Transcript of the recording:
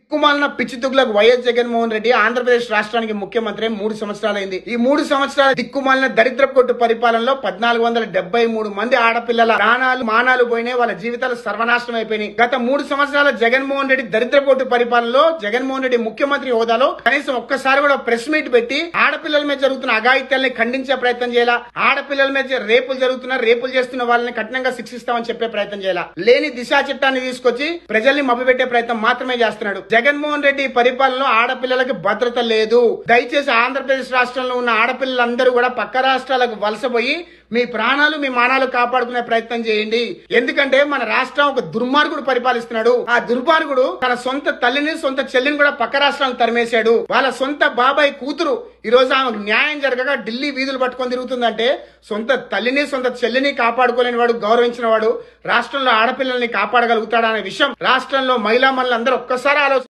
కుమాలిన పిచ్చి తుగ్లకు వైఎస్ జగన్మోహన్ రెడ్డి ఆంధ్రప్రదేశ్ రాష్ట్రానికి ముఖ్యమంత్రి మూడు సంవత్సరాలైంది ఈ మూడు సంవత్సరాల దిక్కుమాలిన దరిద్ర కొట్టు పరిపాలనలో పద్నాలుగు వందల డెబ్బై మూడు మంది ఆడపిల్లల ప్రాణాలు మానాలు పోయినాయి వాళ్ళ జీవితాలు సర్వనాశనం అయిపోయినాయి గత మూడు సంవత్సరాల జగన్మోహన్ రెడ్డి దరిద్ర కొట్టు పరిపాలనలో జగన్మోహన్ రెడ్డి ముఖ్యమంత్రి హోదాలో కనీసం ఒక్కసారి కూడా ప్రెస్ మీట్ పెట్టి ఆడపిల్లల మీద జరుగుతున్న అఘాయిత్యాల్ని ఖండించే ప్రయత్నం చేయాలా ఆడపిల్లల మీద రేపులు జరుగుతున్న రేపులు చేస్తున్న వాళ్ళని కఠినంగా శిక్షిస్తామని చెప్పే ప్రయత్నం చేయాలా లేని దిశా చట్టాన్ని తీసుకొచ్చి ప్రజల్ని మభ్యపెట్టే ప్రయత్నం మాత్రమే చేస్తున్నాడు జగన్మోహన్ రెడ్డి పరిపాలనలో ఆడపిల్లలకి భద్రత లేదు దయచేసి ఆంధ్రప్రదేశ్ రాష్ట్రంలో ఉన్న ఆడపిల్లలందరూ కూడా పక్క రాష్ట్రాలకు వలసపోయి మీ ప్రాణాలు మీ మానాలు కాపాడుకునే ప్రయత్నం చేయండి ఎందుకంటే మన రాష్ట్రం ఒక దుర్మార్గుడు పరిపాలిస్తున్నాడు ఆ దుర్మార్గుడు తన సొంత తల్లిని సొంత చెల్లిని కూడా పక్క రాష్ట్రాలకు తరిమేశాడు వాళ్ళ సొంత బాబాయ్ కూతురు ఈ రోజు ఆమెకు న్యాయం జరగక ఢిల్లీ వీధులు పట్టుకొని తిరుగుతుందంటే సొంత తల్లిని సొంత చెల్లిని కాపాడుకోలేని వాడు గౌరవించిన వాడు రాష్ట్రంలో ఆడపిల్లల్ని కాపాడగలుగుతాడా అనే విషయం రాష్ట్రంలో మహిళా మనులందరూ ఒక్కసారి ఆలోచన